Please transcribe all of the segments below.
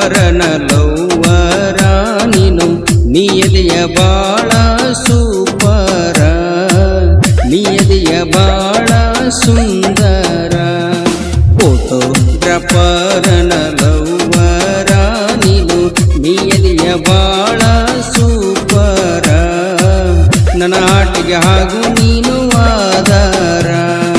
ಪರನ ಲೌವರ ನೀನು ನಿಯದೆಯ ಬಾಳ ಸೂಪರ ನಿಯದೆಯ ಬಾಳ ಸುಂದರ ಫೋಟೋಗ್ರಾಫರನ ಲೌವರ ನೀನು ನಿಯದೆಯ ಬಾಳ ಸೂಪರ ನನ್ನ ಆಟಿಗೆ ಹಾಗೂ ನೀನು ಆಧಾರ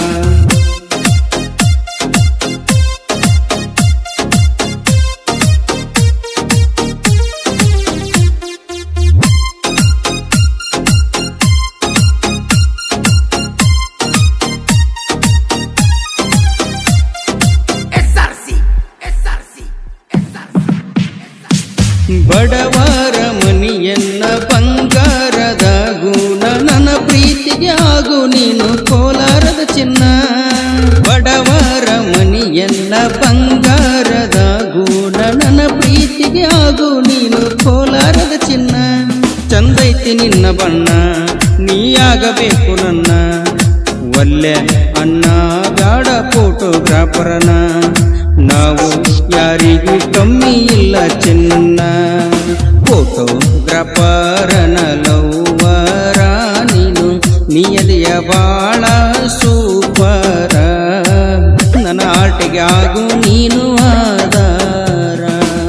ಬಡವರ ಮನಿಯನ್ನ ಬಂಗಾರದ ಗುಣ ನನ್ನ ಪ್ರೀತಿಗೆ ಆಗು ನೀನು ಕೋಲಾರದ ಚಿನ್ನ ಬಡವರ ಮನಿಯನ್ನ ಬಂಗಾರದ ಗುಣ ನನ್ನ ಪ್ರೀತಿಗೆ ಆಗು ನೀನು ಕೋಲಾರದ ಚಿನ್ನ ಚಂದೈತಿ ನಿನ್ನ ಬಣ್ಣ ನೀಯಾಗಬೇಕು ನನ್ನ ಒಲ್ಲೆ ಅಣ್ಣ ಬ್ಯಾಡ ಫೋಟೋಗ್ರಾಫರನ ನಾವು ಯಾರಿಗೂ ಕಮ್ಮಿ ಇಲ್ಲ ಚಿನ್ನ ಫೋಟೋಗ್ರಾಫರನ ಲೌವರ ನೀನು ನಿಯದೆಯ ಬಾಳ ಸೂಪರ ನನ್ನ ಆಟಿಗೆ ಆಗು ನೀನು ಆಧಾರ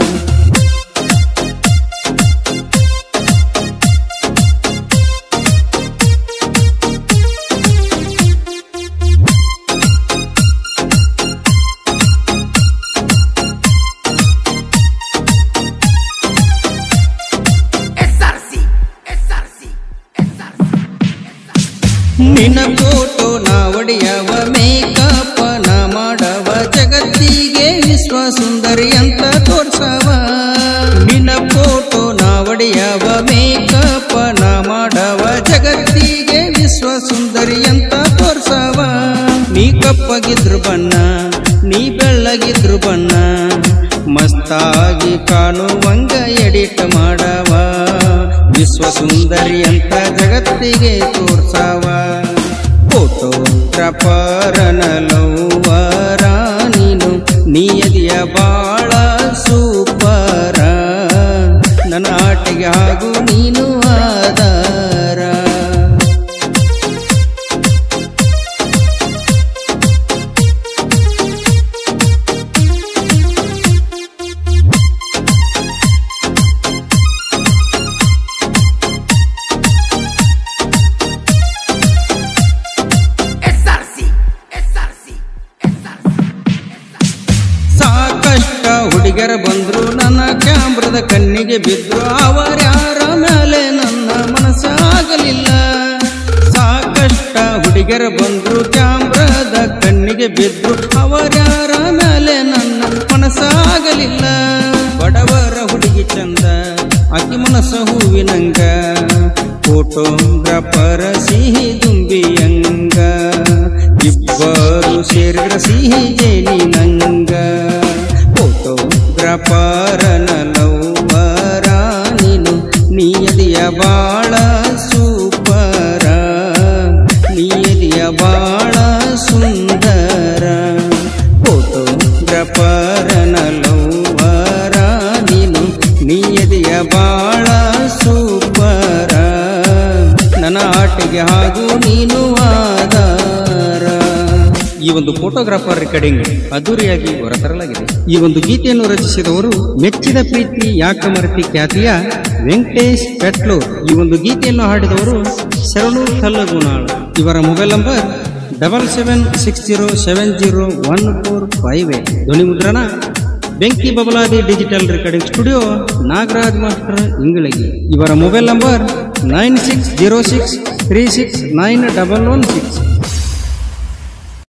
ನಿನ್ನ ಫೋಟೋ ನಾ ಒಡೆಯವ ಮೇಕಪ್ ನಾ ಮಾಡವ ಜಗತ್ತಿಗೆ ವಿಶ್ವ ಸುಂದರಿ ಅಂತ ತೋರ್ಸವ ನಿನ್ನ ಫೋಟೋ ನಾ ಒಡೆಯವ ಮೇಕಪ್ ನಾ ಮಾಡವ ಜಗತ್ತಿಗೆ ವಿಶ್ವ ಸುಂದರಿ ಅಂತ ತೋರ್ಸವ ನೀ ಕಪ್ಪಗಿದ್ರು ಬಣ್ಣ ನೀ ಬೆಳ್ಳಗಿದ್ರು ಬಣ್ಣ ಮಸ್ತಾಗಿ ಕಾಣುವಂಗ ಎಡಿಟ್ ಮಾಡವ ವಿಶ್ವ ಸುಂದರಿ ಅಂತ ಜಗತ್ತಿಗೆ ತೋರ್ಸವ ಫೋಟೋಗ್ರಾಫರನ ಲೌವರ ನೀನು ನಿಯದಿಯ ಬಾಳ ಸೂಪರ ನನ್ನ ಆಟಿಗೆ ಹಾಗೂ ನೀನು ಆಧಾರ ಸಾಕಷ್ಟ ಹುಡುಗರ ಬಂದ್ರು ನನ್ನ ಕ್ಯಾಮ್ರದ ಕಣ್ಣಿಗೆ ಬಿದ್ರು ಅವರ್ಯಾರ ಮೇಲೆ ನನ್ನ ಮನಸ್ಸಾಗಲಿಲ್ಲ ಸಾಕಷ್ಟ ಹುಡುಗರ ಬಂದ್ರು ಕ್ಯಾಮ್ರದ ಕಣ್ಣಿಗೆ ಬಿದ್ರು ಅವರ್ಯಾರ ಮೇಲೆ ನನ್ನ ಮನಸ್ಸಾಗಲಿಲ್ಲ ಬಡವರ ಹುಡುಗಿ ಚಂದ ಅಕ್ಕಿ ಮನಸ್ಸ ಹೂವಿನಂಗ ಫೋಟೋಗ್ರಾಫರ ಸಿಹಿ ದುಂಬಿಯಂಗ ಇಬ್ಬರು ಸೇರಿದ್ರ ಸಿಹಿ ಜೇನಿ ನಂಗ ಫೋಟೋಗ್ರಾಫರನ ಲೌವರ ನೀನು ನಿಯದಿಯ ಬಾಳ ಸೂಪರ ನಿಯದಿಯ ಬಾಳ ಸುಂದರ ಫೋಟೋಗ್ರಾಫರನ ಲೌವರ ನೀನು ನಿಯದಿಯ ಬಾಳ ಸೂಪರ ನನ್ನ ಆಟಿಗೆ ಹಾಗೂ ನೀನು ಆಧಾರ ಈ ಒಂದು ಫೋಟೋಗ್ರಾಫರ್ ರೆಕಾರ್ಡಿಂಗ್ ಅದ್ದೂರಿಯಾಗಿ ಹೊರತರಲಾಗಿದೆ ಈ ಒಂದು ಗೀತೆಯನ್ನು ರಚಿಸಿದವರು ಮೆಚ್ಚಿದ ಪ್ರೀತಿ ಯಾಕ ಮರತಿ ಖ್ಯಾತಿಯ ವೆಂಕಟೇಶ್ ಪೆಟ್ಲೂರ್ ಈ ಒಂದು ಗೀತೆಯನ್ನು ಹಾಡಿದವರು ಶರಣು ಕಲ್ಲಗುಣಾಳ್ ಇವರ mobile number double seven six zero seven zero one four five eight ಧ್ವನಿ ಮುದ್ರಣ ಬೆಂಕಿ ಬಬಲಾದಿ digital recording studio Nagaraj master Ingalagi ಇವರ mobile number nine six zero six three six nine double one six